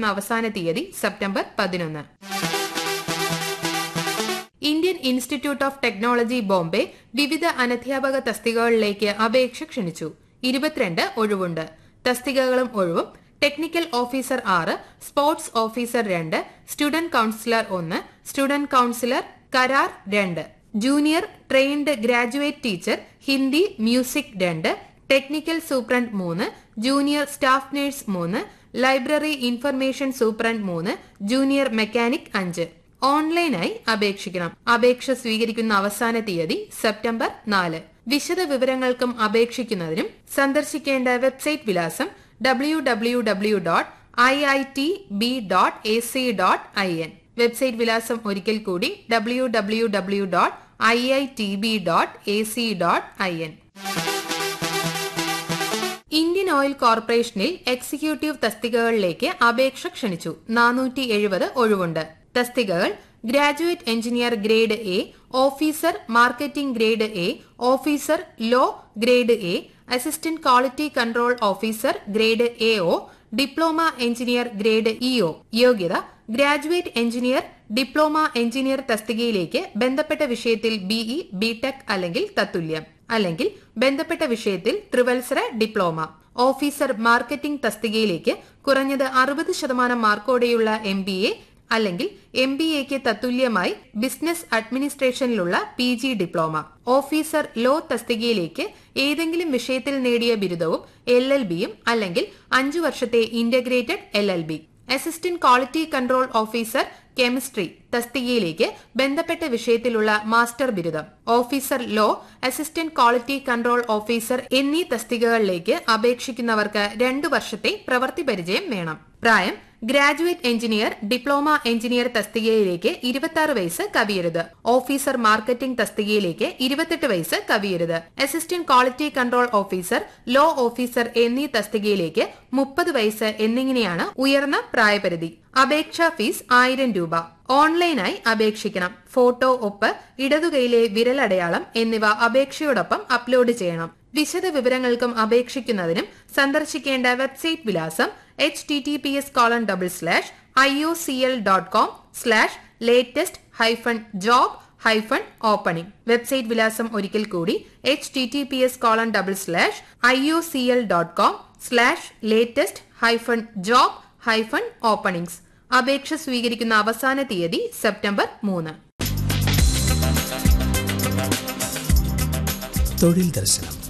സ്വീകരിക്കുന്ന അവസാന തീയതി സെപ്റ്റംബർ പതിനൊന്ന് Indian institute of technology Bombay വിവിധ അനധ്യാപക തസ്തികകളിലേക്ക് അപേക്ഷ ക്ഷണിച്ചു ഇരുപത്തിരണ്ട് ഒഴിവുണ്ട് തസ്തികകളും ഒഴിവും ടെക്നിക്കൽ ഓഫീസർ ആറ് സ്പോർട്സ് ഓഫീസർ രണ്ട് സ്റ്റുഡന്റ് കൌൺസിലർ ഒന്ന് സ്റ്റുഡന്റ് കൌൺസിലർ കരാർ രണ്ട് junior trained graduate teacher Hindi music രണ്ട് ടെക്നിക്കൽ സൂപ്രണ്ട് മൂന്ന് ജൂനിയർ സ്റ്റാഫ് നഴ്സ് മൂന്ന് ലൈബ്രറി ഇൻഫർമേഷൻ സൂപ്രണ്ട് മൂന്ന് ജൂനിയർ മെക്കാനിക് അഞ്ച് ഓൺലൈനായി അപേക്ഷിക്കണം അപേക്ഷ സ്വീകരിക്കുന്ന അവസാന തീയതി സെപ്റ്റംബർ നാല് വിശദ വിവരങ്ങൾക്കും അപേക്ഷിക്കുന്നതിനും സന്ദർശിക്കേണ്ട വെബ്സൈറ്റ് വിലാസം W W W dot I I T B dot A C dot I N website വിലാസം ഒരിക്കൽ കൂടി W W W dot I I T B dot A C dot I N Indian oil കോർപ്പറേഷനിൽ executive തസ്തികകളിലേക്ക് അപേക്ഷ ക്ഷണിച്ചു നാനൂറ്റി എഴുപത് ഒഴിവുണ്ട് തസ്തികകൾ graduate engineer grade A officer marketing grade A officer law grade A assistant quality control officer grade A O diploma engineer grade EO യോഗ്യത graduate engineer diploma engineer തസ്തികയിലേക്ക് ബന്ധപ്പെട്ട വിഷയത്തിൽ ബിഇ ബിടെക് അല്ലെങ്കിൽ തത്തുല്യം അല്ലെങ്കിൽ ബന്ധപ്പെട്ട വിഷയത്തിൽ ത്രിവത്സര ഡിപ്ലോമ ഓഫീസർ മാർക്കറ്റിംഗ് തസ്തികയിലേക്ക് കുറഞ്ഞത് അറുപത് ശതമാനം മാർക്കോടെയുള്ള എം ബി എ അല്ലെങ്കിൽ എം ബി എക്ക് തത്തുല്യമായി ബിസിനസ് അഡ്മിനിസ്ട്രേഷനിലുള്ള P G diploma officer law തസ്തികയിലേക്ക് ഏതെങ്കിലും വിഷയത്തിൽ നേടിയ ബിരുദവും എൽ എൽ ബിയും അല്ലെങ്കിൽ അഞ്ചു വർഷത്തെ integrated L L B assistant quality control officer chemistry തസ്തികയിലേക്ക് ബന്ധപ്പെട്ട വിഷയത്തിലുള്ള മാസ്റ്റർ ബിരുദം officer law assistant quality control officer എന്നീ തസ്തികകളിലേക്ക് അപേക്ഷിക്കുന്നവർക്ക് രണ്ടു വർഷത്തെ പ്രവൃത്തി പരിചയം വേണം പ്രായം ഗ്രാജുവേറ്റ് എഞ്ചിനീയർ ഡിപ്ലോമ എഞ്ചിനീയർ തസ്തികയിലേക്ക് ഇരുപത്തി ആറ് വയസ്സ് കവിയരുത് ഓഫീസർ മാർക്കറ്റിംഗ് തസ്തികയിലേക്ക് ഇരുപത്തെട്ട് വയസ്സ് കവിയരുത് assistant quality control officer law officer എന്നീ തസ്തികയിലേക്ക് മുപ്പത് വയസ്സ് എന്നിങ്ങനെയാണ് ഉയർന്ന പ്രായപരിധി അപേക്ഷാ ഫീസ് ആയിരം രൂപ ഓൺലൈനായി അപേക്ഷിക്കണം ഫോട്ടോ ഒപ്പ് ഇടതുകൈയിലെ വിരലടയാളം എന്നിവ അപേക്ഷയോടൊപ്പം അപ്ലോഡ് ചെയ്യണം വിശദ വിവരങ്ങൾക്കും അപേക്ഷിക്കുന്നതിനും സന്ദർശിക്കേണ്ട വെബ്സൈറ്റ് വിലാസം H T T P S colon double slash I O C L dot com slash latest hyphen job hyphen opening website വിലാസം ഒരിക്കൽ കൂടി H T T P S colon double slash I O C L dot com slash latest hyphen job hyphen openings അപേക്ഷ സ്വീകരിക്കുന്ന അവസാന തീയതി September മൂന്ന് തൊഴിൽ ദർശനം